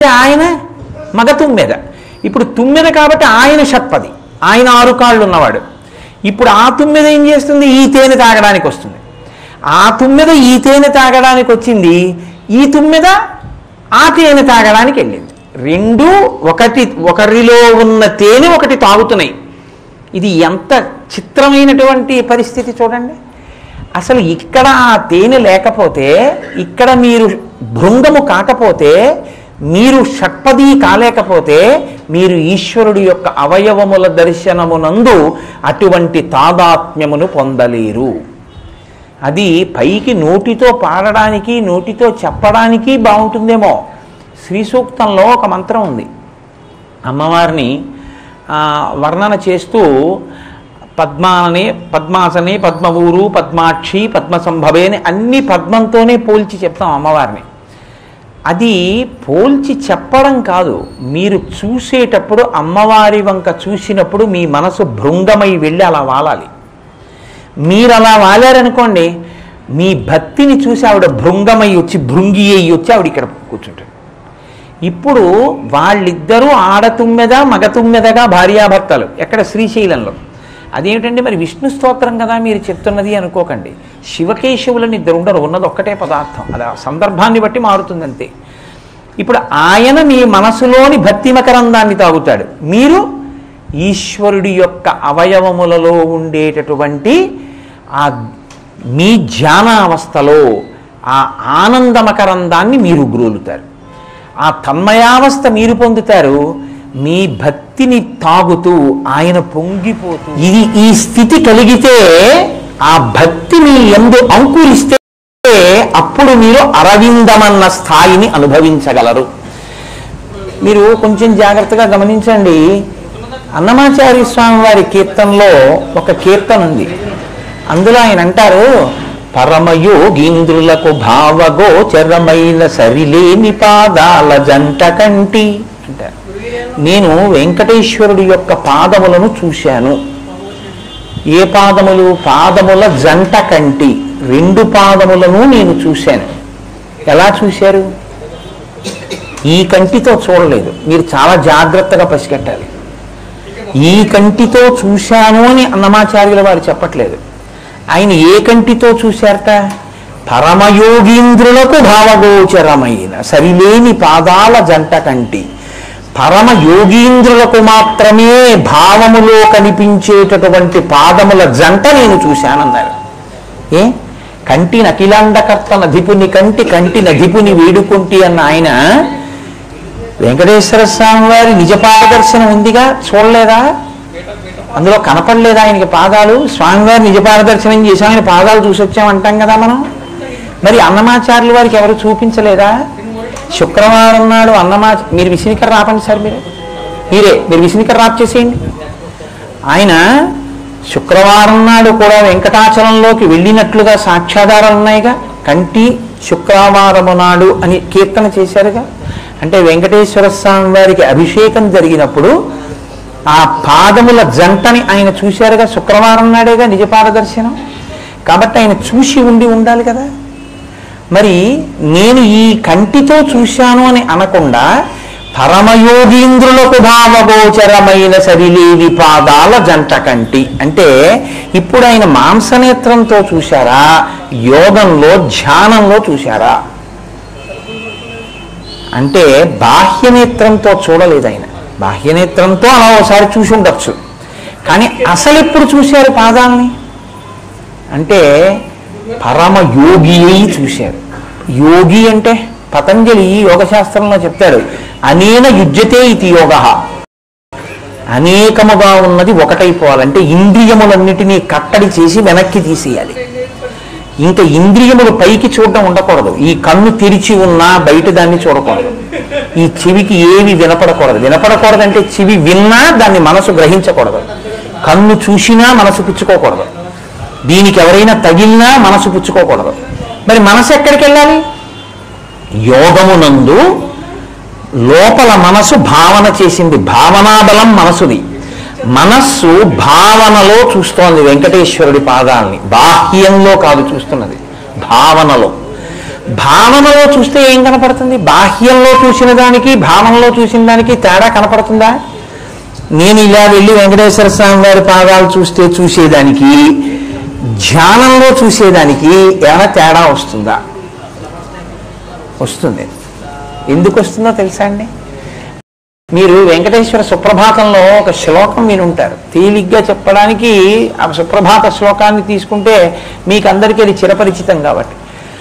ఆయన మగ తుమ్మెద ఇప్పుడు తుమ్మెద కాబట్టి ఆయన షట్పది ఆయన ఆరు కాళ్ళు ఉన్నవాడు ఇప్పుడు ఆ తుమ్మెద ఏం చేస్తుంది ఈ తేనె తాగడానికి వస్తుంది ఆ తుమ్మెద ఈ తేనె తాగడానికి వచ్చింది ఈ తుమ్మెద ఆ తేనె తాగడానికి వెళ్ళింది రెండు ఒకటి ఒకరిలో ఉన్న తేనె ఒకటి తాగుతున్నాయి ఇది ఎంత చిత్రమైనటువంటి పరిస్థితి చూడండి అసలు ఇక్కడ ఆ తేనె లేకపోతే ఇక్కడ మీరు భృంగము కాకపోతే మీరు షట్పదీ కాలేకపోతే మీరు ఈశ్వరుడి యొక్క అవయవముల దర్శనమునందు అటువంటి తాదాత్మ్యమును పొందలేరు అది పైకి నోటితో పాడడానికి నోటితో చెప్పడానికి బాగుంటుందేమో శ్రీ సూక్తంలో ఒక మంత్రం ఉంది అమ్మవారిని ఆ, వర్ణన చేస్తూ పద్మాననే పద్మాసనే పద్మవూరు పద్మాక్షి పద్మసంభవే అని అన్ని పద్మంతోనే పోల్చి చెప్తాం అమ్మవారిని అది పోల్చి చెప్పడం కాదు మీరు చూసేటప్పుడు అమ్మవారి వంక చూసినప్పుడు మీ మనసు భృంగమై వెళ్ళి అలా వాలాలి మీరు అలా వాలారనుకోండి మీ భక్తిని చూసి ఆవిడ భృంగమై వచ్చి భృంగి అయ్యి వచ్చి ఆవిడ ఇక్కడ కూర్చుంటాడు ఇప్పుడు వాళ్ళిద్దరూ ఆడతుమ్మెద మగతుమ్మెదగా భార్యాభర్తలు ఎక్కడ శ్రీశైలంలో అదేమిటండి మరి విష్ణు స్తోత్రం కదా మీరు చెప్తున్నది అనుకోకండి శివకేశవులని ఇద్దరు ఉండరు ఉన్నది ఒక్కటే పదార్థం అది ఆ సందర్భాన్ని బట్టి మారుతుంది అంతే ఇప్పుడు ఆయన మీ మనసులోని భక్తి మకరందాన్ని తాగుతాడు మీరు ఈశ్వరుడి యొక్క అవయవములలో ఉండేటటువంటి ఆ మీ ధ్యానావస్థలో ఆ ఆనందమకరందాన్ని మీరు గ్రోలుతారు ఆ తన్మయావస్థ మీరు పొందుతారు మీ భక్తిని తాగుతూ ఆయన పొంగిపోతూ ఇది ఈ స్థితి కలిగితే ఆ భక్తి మీ ఎందు అంకురిస్తే అప్పుడు మీరు అరవిందమన్న స్థాయిని అనుభవించగలరు మీరు కొంచెం జాగ్రత్తగా గమనించండి అన్నమాచార్య స్వామి వారి కీర్తనలో ఒక కీర్తన ఉంది అందులో ఆయన అంటారు పరమయోగీంద్రులకు భావగోచరమైన సరిలేని పాదాల జంట కంటి అంటారు నేను వెంకటేశ్వరుడి యొక్క పాదములను చూశాను ఏ పాదములు పాదముల జంట కంటి రెండు పాదములను నేను చూశాను ఎలా చూశారు ఈ కంటితో చూడలేదు మీరు చాలా జాగ్రత్తగా పసిగట్టాలి ఈ కంటితో చూశాను అని అన్నమాచార్యుల వారు చెప్పట్లేదు ఆయన ఏ కంటితో చూశారట పరమయోగీంద్రులకు భావగోచరమైన సరిలేని పాదాల జంట కంటి పరమ యోగీంద్రులకు మాత్రమే భావములో కనిపించేటటువంటి పాదముల జంట నేను చూశానన్నారు ఏ కంటి నకిలాండకర్త నధిపుని కంటి కంటి నధిపుని వేడుకుంటి అన్న ఆయన వెంకటేశ్వర స్వామి వారి నిజపాద దర్శనం ఉందిగా చూడలేదా అందులో కనపడలేదా ఆయనకి పాదాలు స్వామివారి నిజపాద దర్శనం చేసాం ఆయన పాదాలు చూసి వచ్చామంటాం కదా మనం మరి అన్నమాచార్యుల వారికి ఎవరు చూపించలేదా శుక్రవారం నాడు అన్నమా మీరు విసినికర రాపండి సార్ మీరు మీరే మీరు విసినికర రాప్ చేసేయండి ఆయన శుక్రవారం నాడు కూడా వెంకటాచలంలోకి వెళ్ళినట్లుగా సాక్ష్యాధారాలు ఉన్నాయిగా కంటి శుక్రవారము నాడు అని కీర్తన చేశారుగా అంటే వెంకటేశ్వర స్వామి వారికి అభిషేకం జరిగినప్పుడు ఆ పాదముల జంటని ఆయన చూశారుగా శుక్రవారం నాడేగా నిజపాద దర్శనం కాబట్టి ఆయన చూసి ఉండి ఉండాలి కదా మరి నేను ఈ కంటితో చూశాను అని అనకుండా పరమయోగీంద్రులకు భావగోచరమైన సరిలేని పాదాల జంట కంటి అంటే ఇప్పుడు ఆయన మాంసనేత్రంతో చూశారా యోగంలో ధ్యానంలో చూశారా అంటే బాహ్యనేత్రంతో చూడలేదు ఆయన బాహ్యనేత్రంతో అలా ఒకసారి చూసి ఉండొచ్చు కానీ అసలు ఎప్పుడు చూశారు పాదాలని అంటే పరమ యోగి అయి చూశారు యోగి అంటే పతంజలి యోగశాస్త్రంలో చెప్తాడు అనేన యుజ్యతే ఇది యోగ అనేకముగా ఉన్నది ఒకటైపోవాలంటే ఇంద్రియములన్నిటినీ కట్టడి చేసి వెనక్కి తీసేయాలి ఇంకా ఇంద్రియములు పైకి చూడడం ఉండకూడదు ఈ కన్ను తెరిచి ఉన్నా బయట దాన్ని చూడకూడదు ఈ చెవికి ఏవి వినపడకూడదు వినపడకూడదంటే చెవి విన్నా దాన్ని మనసు గ్రహించకూడదు కన్ను చూసినా మనసు పుచ్చుకోకూడదు దీనికి ఎవరైనా తగిలినా మనసు పుచ్చుకోకూడదు మరి మనసు ఎక్కడికి వెళ్ళాలి యోగమునందు లోపల మనసు భావన చేసింది భావనాబలం మనసుది మనస్సు భావనలో చూస్తోంది వెంకటేశ్వరుడి పాదాలని బాహ్యంలో కాదు చూస్తున్నది భావనలో భావనలో చూస్తే ఏం కనపడుతుంది బాహ్యంలో చూసిన దానికి భావనలో చూసిన దానికి తేడా కనపడుతుందా నేను ఇలా వెళ్ళి వెంకటేశ్వర స్వామి వారి పాదాలు చూస్తే చూసేదానికి ధ్యానంలో చూసేదానికి ఏమైనా తేడా వస్తుందా వస్తుంది ఎందుకు వస్తుందో తెలుసా అండి మీరు వెంకటేశ్వర సుప్రభాతంలో ఒక శ్లోకం వినుంటారు తేలిగ్గా చెప్పడానికి ఆ సుప్రభాత శ్లోకాన్ని తీసుకుంటే మీకు అందరికీ అది చిరపరిచితం కాబట్టి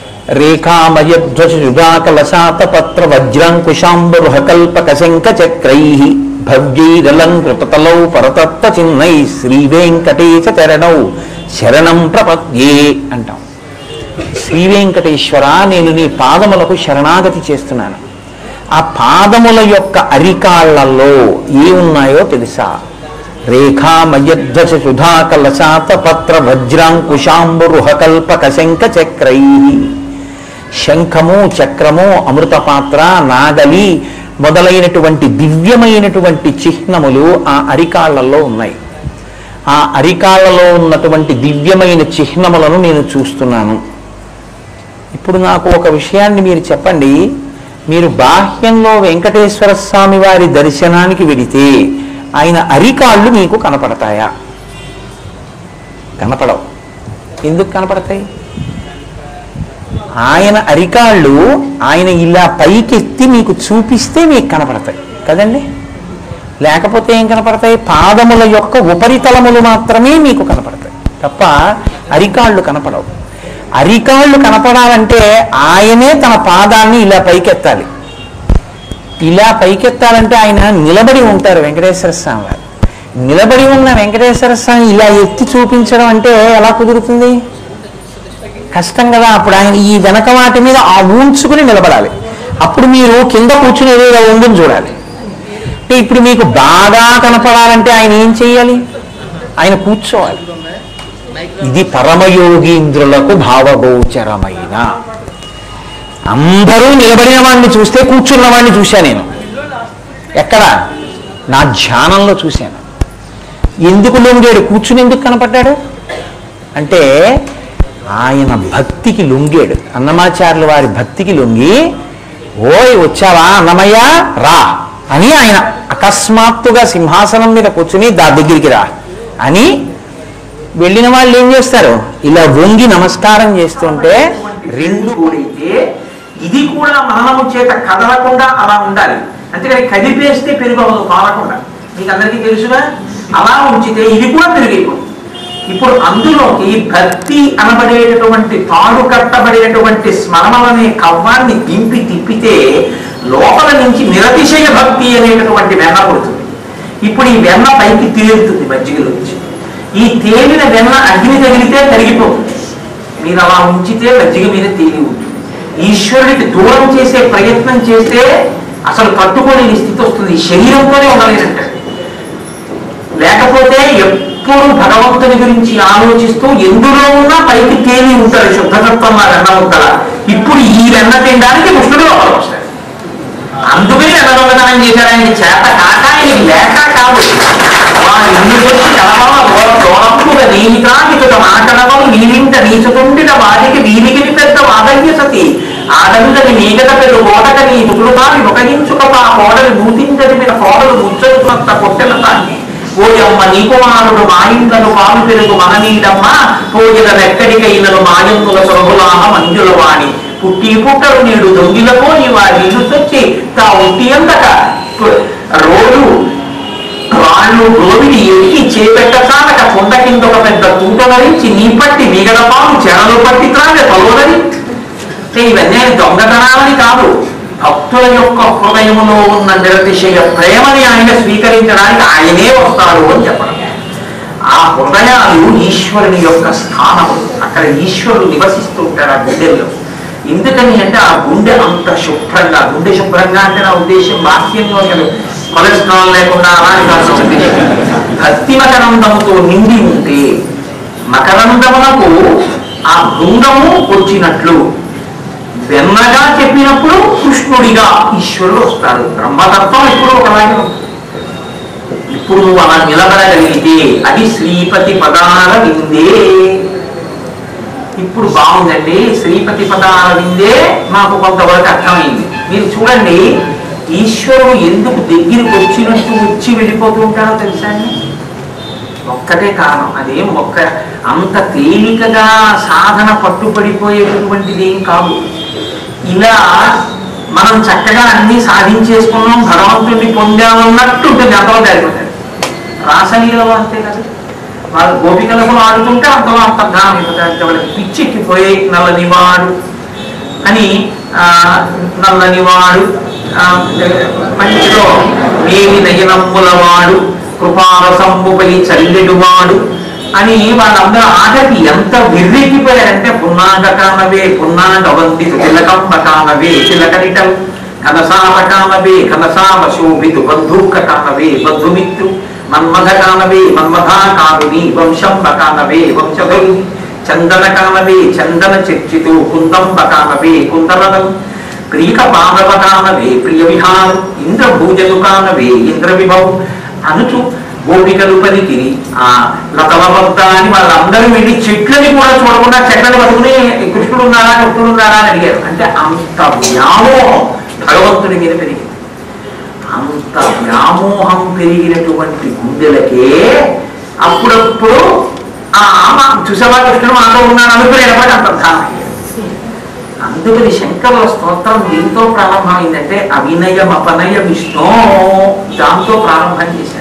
రేఖామయధ్వజుదాకలశాత పత్ర వజ్రాంకుశాంబరుహకల్పక శంఖ చక్రై భవ్యైరలంకృతతలౌ పరతత్త చిన్నై శ్రీ వెంకటేశ చరణౌ శరణం ప్రపద్యే అంటాం శ్రీ వెంకటేశ్వర నేను నీ పాదములకు శరణాగతి చేస్తున్నాను ఆ పాదముల యొక్క అరికాళ్లలో ఏమున్నాయో తెలుసా రేఖామయధ్వజ సుధాకలశాత పత్ర వజ్రాంకుశాంబురుహకల్పక శంఖ చక్రై శంఖము చక్రము అమృతపాత్ర నాగలి మొదలైనటువంటి దివ్యమైనటువంటి చిహ్నములు ఆ అరికాళ్లలో ఉన్నాయి ఆ అరికాళ్లలో ఉన్నటువంటి దివ్యమైన చిహ్నములను నేను చూస్తున్నాను ఇప్పుడు నాకు ఒక విషయాన్ని మీరు చెప్పండి మీరు బాహ్యంలో వెంకటేశ్వర స్వామి వారి దర్శనానికి వెడితే ఆయన అరికాళ్ళు మీకు కనపడతాయా కనపడవు ఎందుకు కనపడతాయి ఆయన అరికాళ్ళు ఆయన ఇలా పైకెత్తి మీకు చూపిస్తే మీకు కనపడతాయి కదండి లేకపోతే ఏం కనపడతాయి పాదముల యొక్క ఉపరితలములు మాత్రమే మీకు కనపడతాయి తప్ప అరికాళ్ళు కనపడవు అరికాళ్ళు కనపడాలంటే ఆయనే తన పాదాన్ని ఇలా పైకెత్తాలి ఇలా పైకెత్తాలంటే ఆయన నిలబడి ఉంటారు వెంకటేశ్వర స్వామి వారు నిలబడి ఉన్న వెంకటేశ్వర స్వామి ఇలా ఎత్తి చూపించడం అంటే ఎలా కుదురుతుంది కష్టం కదా అప్పుడు ఆయన ఈ వెనక వాటి మీద ఆ ఊంచుకుని నిలబడాలి అప్పుడు మీరు కింద కూర్చుని ఏదో ఉందని చూడాలి అంటే ఇప్పుడు మీకు బాగా కనపడాలంటే ఆయన ఏం చేయాలి ఆయన కూర్చోవాలి ఇది పరమయోగీంద్రులకు భావగోచరమైన అందరూ నిలబడిన వాడిని చూస్తే కూర్చున్న వాడిని చూశా నేను ఎక్కడ నా ధ్యానంలో చూశాను ఎందుకు లొంగాడు కూర్చుని ఎందుకు కనపడ్డాడు అంటే ఆయన భక్తికి లొంగాడు అన్నమాచార్యుల వారి భక్తికి లొంగి ఓయ్ వచ్చావా అన్నమయ్య రా అని ఆయన అకస్మాత్తుగా సింహాసనం మీద కూర్చుని దా దగ్గరికి రా అని వెళ్ళిన వాళ్ళు ఏం చేస్తారు ఇలా వంగి నమస్కారం చేస్తుంటే రెండు కూడైతే ఇది కూడా మరణము చేత కదలకుండా అలా ఉండాలి అంతేకాని కదిపేస్తే పెరుగవదు పాలకుండా మీకు అందరికీ తెలుసుగా అలా ఉంచితే ఇది కూడా పెరిగిపోతుంది ఇప్పుడు అందులోకి భక్తి అనబడేటటువంటి తాడు కట్టబడినటువంటి స్మరణలనే కవ్వాన్ని దింపి తిప్పితే లోపల నుంచి నిరతిశయ భక్తి అనేటటువంటి వెన్న పుడుతుంది ఇప్పుడు ఈ వెన్న పైకి తేలుతుంది మజ్జిగలోంచి ఈ తేలిన వెన్న అగ్ని తగిలితే కరిగిపోతుంది మీరు అలా ఉంచితే మజ్జిగ మీద తేలి ఉంటుంది ఈశ్వరుడికి దూరం చేసే ప్రయత్నం చేస్తే అసలు తట్టుకోలేని స్థితి వస్తుంది ఈ శరీరంతోనే ఉండలేనంటే లేకపోతే ఎప్పుడు భగవంతుని గురించి ఆలోచిస్తూ ఎందులో ఉన్నా పైకి తేలి ఉంటాడు శుద్ధతత్వం నా వెన్న ముద్దల ఇప్పుడు ఈ వెన్న తినడానికి కృష్ణుడు లోపల వస్తాడు అందుకే వెన్న దొంగతనం చేశాడు ఆయనకి చేత కాక ఆయనకి లేక కాదు వారు ఇన్ని వచ్చి కలవల నీమితాకిత మాటలవం నీవింట నీచుకుండిన వారికి వీరికి పెద్ద వాదన్య సతి ఆడమిదని నీగత పెద్ద కోటక నీ ముగుడుతాని ముఖగించుక ఆ కోడలు నూతించది మీద కోడలు ముచ్చరుతున్నంత కొట్టెల తాన్ని ఓయమ్మ నీ కుమారుడు మాయిందను పాలు పెరుగు మననీడమ్మ పోయిన ఎక్కడికైనను మాయంతుల సొరగులాహ మంజుల వాణి పుట్టి పుట్టరు నేడు దొంగిలకో నీ వారి ఇల్లు తెచ్చి తా ఉట్టి అందక రోడ్డు రాళ్ళు గోవిడి ఎక్కి చేపెట్టచాలక కొండ కింద ఒక పెద్ద తూట ధరించి నీ పట్టి మిగడ పాము చెరలు పట్టి త్రాగ తలోదని ఇవన్నీ దొంగతనాలని కాదు భక్తుల యొక్క హృదయములో ఉన్న నిరతిశయ ప్రేమని ఆయన స్వీకరించడానికి ఆయనే వస్తాడు అని చెప్పడం ఆ హృదయాలు ఈశ్వరుని యొక్క స్థానము అక్కడ ఈశ్వరుడు నివసిస్తూ ఉంటాడు ఆ గుండెల్లో ఎందుకని అంటే ఆ గుండె అంత శుభ్రంగా గుండె శుభ్రంగా అంటే నా ఉద్దేశం బాహ్యంలో అసలు కొలెస్ట్రాల్ లేకుండా అలాంటి కాదు నా ఉద్దేశం భక్తి మకరందముతో నిండి ఉంటే మకరందమునకు ఆ బృందము వచ్చినట్లు వెన్నగా చెప్పినప్పుడు కృష్ణుడిగా ఈశ్వరుడు వస్తాడు బ్రహ్మతత్వం ఎప్పుడు ఒకలాగే ఉంటుంది ఇప్పుడు నువ్వు అలా నిలబడగలిగితే అది శ్రీపతి పదాల విందే ఇప్పుడు బాగుందండి శ్రీపతి పదాల విందే మాకు కొంతవరకు అర్థమైంది మీరు చూడండి ఈశ్వరుడు ఎందుకు దగ్గరికి వచ్చినట్టు వచ్చి వెళ్ళిపోతూ ఉంటాడో తెలుసా అండి ఒక్కటే కారణం అదేం ఒక్క అంత తేలికగా సాధన పట్టుపడిపోయేటటువంటిది ఏం కాదు ఇలా మనం చక్కగా అన్ని సాధించేసుకున్నాం భగవంతుడిని పొందామన్నట్టు ఉంటుంది అంతలో జరిగిపోతాడు రాసలీలలో అంతే కదా వాళ్ళు గోపికలకు ఆడుతుంటే అంతలో అంత జ్ఞానం అయిపోతాడు వాళ్ళకి పిచ్చెక్కిపోయి నల్లనివాడు అని ఆ, నల్లనివాడు ఆ, మంచిలో మేమి నయనమ్ములవాడు కృపారసంబుపై చల్లెడువాడు అని వాళ్ళందరూ ఆటకి ఎంత విర్రెక్కిపోయారంటే పున్నాగ కానవే పున్నాగ వంది తిలకంబ కానవే తిలకనిటల్ కనసామ కానవే కనసామ శోభితు బంధూక కానవే బంధుమిత్రు మన్మథ కానవే మన్మథా కామిని వంశంబ కానవే వంశధుని చందన కానవే చందన చర్చితు కుందంబ కానవే కుందనదం ప్రియక పాదవ కానవే ప్రియ విహారం ఇంద్రభూజను కానవే ఇంద్ర విభవం అనుచు గోపికలు పలికిరి ఆ లతల వద్ద అని వాళ్ళందరూ వెళ్ళి చెట్లని కూడా చూడకుండా చెట్లని పట్టుకుని కృష్ణుడు ఉన్నారా కృష్ణుడు ఉన్నారా అని అడిగారు అంటే అంత వ్యామోహం భగవంతుడి మీద పెరిగింది అంత వ్యామోహం పెరిగినటువంటి గుండెలకే అప్పుడప్పుడు ఆ ఆమ చూసావా కృష్ణుడు మాతో ఉన్నాడు అనుకుని ఎడపడి అంత ధారణ అయ్యాడు. అందుకని శంకరుల స్తోత్రం దీంతో ప్రారంభమైందంటే అవినయం అపనయ విష్ణు దాంతో ప్రారంభం చేశారు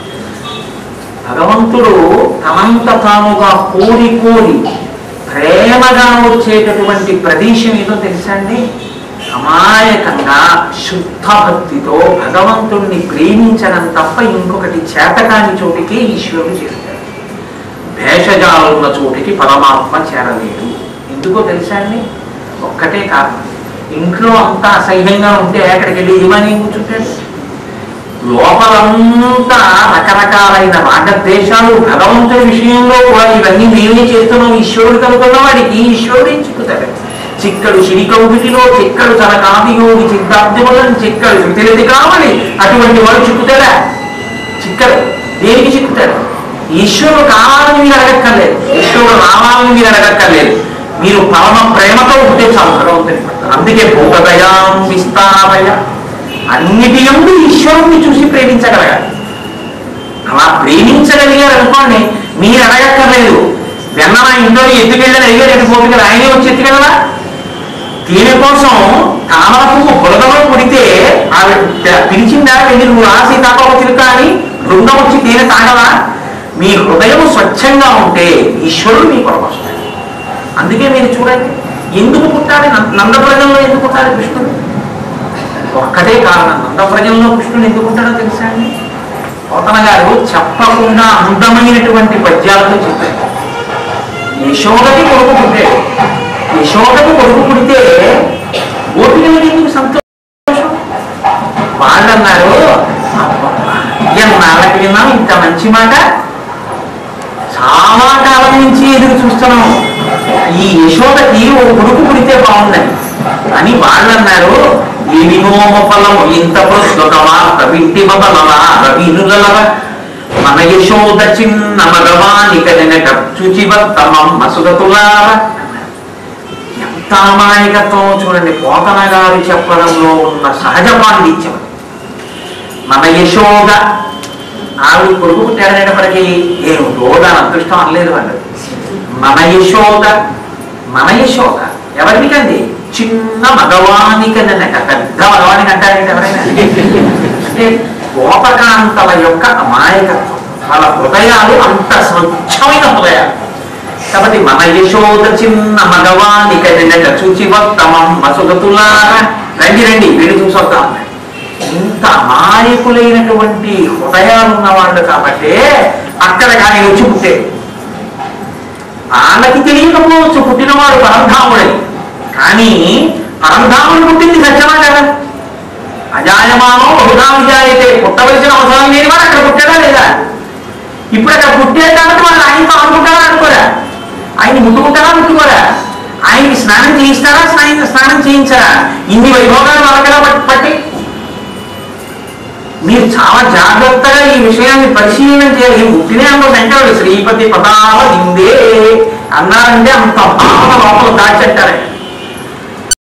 భగవంతుడు తనంత తానుగా కోరి కోరి ప్రేమగా వచ్చేటటువంటి ప్రదేశం ఏదో తెలుసా అండి అమాయకంగా శుద్ధ భక్తితో భగవంతుణ్ణి ప్రేమించడం తప్ప ఇంకొకటి చేతకాని చోటికి ఈశ్వరుడు చేస్తాడు భేషజాలున్న చోటికి పరమాత్మ చేరలేడు ఎందుకో తెలుసా అండి ఒక్కటే కారణం ఇంట్లో అంతా అసహ్యంగా ఉంటే అక్కడికి వెళ్ళి ఏమని కూర్చుంటాడు లోపలంతా రకరకాలైన రాగద్వేషాలు భగవంతుడి విషయంలో కూడా ఇవన్నీ మేమే చేస్తున్నాం ఈశ్వరుడు కనుకున్న వాడికి ఈశ్వరుడు ఏం చిక్కుతాడు చిక్కడు శిరికౌగిటిలో చిక్కడు తన కాదియోగి చిత్తాబ్దిములను చిక్కడు శృతిరతి కావాలి అటువంటి వాడు చిక్కుతాడా చిక్కడు దేనికి చిక్కుతాడు ఈశ్వరుడు కావాలని మీరు అడగక్కర్లేదు ఈశ్వరుడు రావాలని మీరు అడగక్కర్లేదు మీరు పరమ ప్రేమతో ఉంటే చాలు భగవంతుని పట్ల. అందుకే భూతదయాం విస్తారయ అన్నిటి ఎందు ఈశ్వరుణ్ణి చూసి ప్రేమించగలగాలి అలా ప్రేమించగలిగారు అనుకోండి మీరు అడగక్కర్లేదు వెన్న నా ఇంట్లో ఎత్తుకెళ్ళని అడిగారు ఎటు పోతున్నారు ఆయనే వచ్చి ఎత్తుకెళ్ళరా దీని కోసం తామర పువ్వు బురదలో పుడితే ఆవిడ ప- పిలిచిందా వెళ్ళి నువ్వు ఆ సీతాకోవ చిలుక అని బృందం వచ్చి తేనె తాగవా మీ హృదయం స్వచ్ఛంగా ఉంటే ఈశ్వరుడు మీ కొరకు వస్తాడు అందుకే మీరు చూడండి ఎందుకు పుట్టాలి నం- నందప్రజంలో ఎందుకు పుట్టాలి కృష్ణుడు ఒక్కటే కారణం నందప్రజంలో కృష్ణుడు ఎందుకు ఉంటాడో తెలుసా అండి పోతన గారు చెప్పకుండా అందమైనటువంటి పద్యాలతో చెప్పారు యశోదకి కొడుకు పుట్టాడు యశోదకు కొడుకు పుడితే గోపికలకి ఎందుకు సంతోషం వాళ్ళు అన్నారు నాళ్ళకి విన్నాం ఇంత మంచి మాట చాలా కాలం నుంచి ఎదురు చూస్తున్నాం ఈ యశోదకి ఓ కొడుకు పుడితే బాగుందని అని వాళ్ళు అన్నారు ఈ వినోమ ఫలం ఇంత ప్రస్తుతమా రవింటి బలమా రవీనులవ మన యశోద చిన్న మగవాని కనినట చుచివత్తమం మసుగతులార ఎంత అమాయకత్వం చూడండి పోతన గారు చెప్పడంలో ఉన్న సహజ పాండిత్యం మన యశోద ఆవిడ కొడుకు పుట్టాడనేటప్పటికీ ఏం రోదాని అదృష్టం అనలేదు వాళ్ళు మన యశోద మన యశోద ఎవరికండి చిన్న మగవానికనట పెద్ద మగవానికి అంటారంటే ఎవరైనా అంటే గోపకాంతల యొక్క అమాయకత్వం వాళ్ళ హృదయాలు అంత స్వచ్ఛమైన హృదయాలు కాబట్టి మన యశోద చిన్న మగవానికనట చూచివత్తమం మసుగతులారా రండి రండి వీడు చూసొద్దాం ఇంత అమాయకులైనటువంటి హృదయాలు ఉన్న వాళ్ళు కాబట్టి అక్కడ కానీ వచ్చి పుట్టాడు వాళ్ళకి తెలియకపోవచ్చు పుట్టినవాడు పరంధాముడని కానీ పరంధాముడు పుట్టింది సత్యమా కదా అజాయమానో బహుధా విజాయితే పుట్టవలసిన అవసరం లేని వాడు అక్కడ పుట్టాడా లేదా ఇప్పుడు అక్కడ పుట్టాడు కాబట్టి వాళ్ళు ఆయనతో ఆడుకుంటారా అనుకోరా ఆయన ముట్టుకుంటారా ముట్టుకోరా ఆయనకి స్నానం చేయిస్తారా స్నానం స్నానం చేయించరా ఇన్ని వైభోగాలు వాళ్ళకలా పట్టి పట్టి మీరు చాలా జాగ్రత్తగా ఈ విషయాన్ని పరిశీలన చేయాలి పుట్టినే అందులో శంకరుడు శ్రీపతి పదాల ఇందే అన్నారంటే అంత భావన లోపల దాచెట్టారు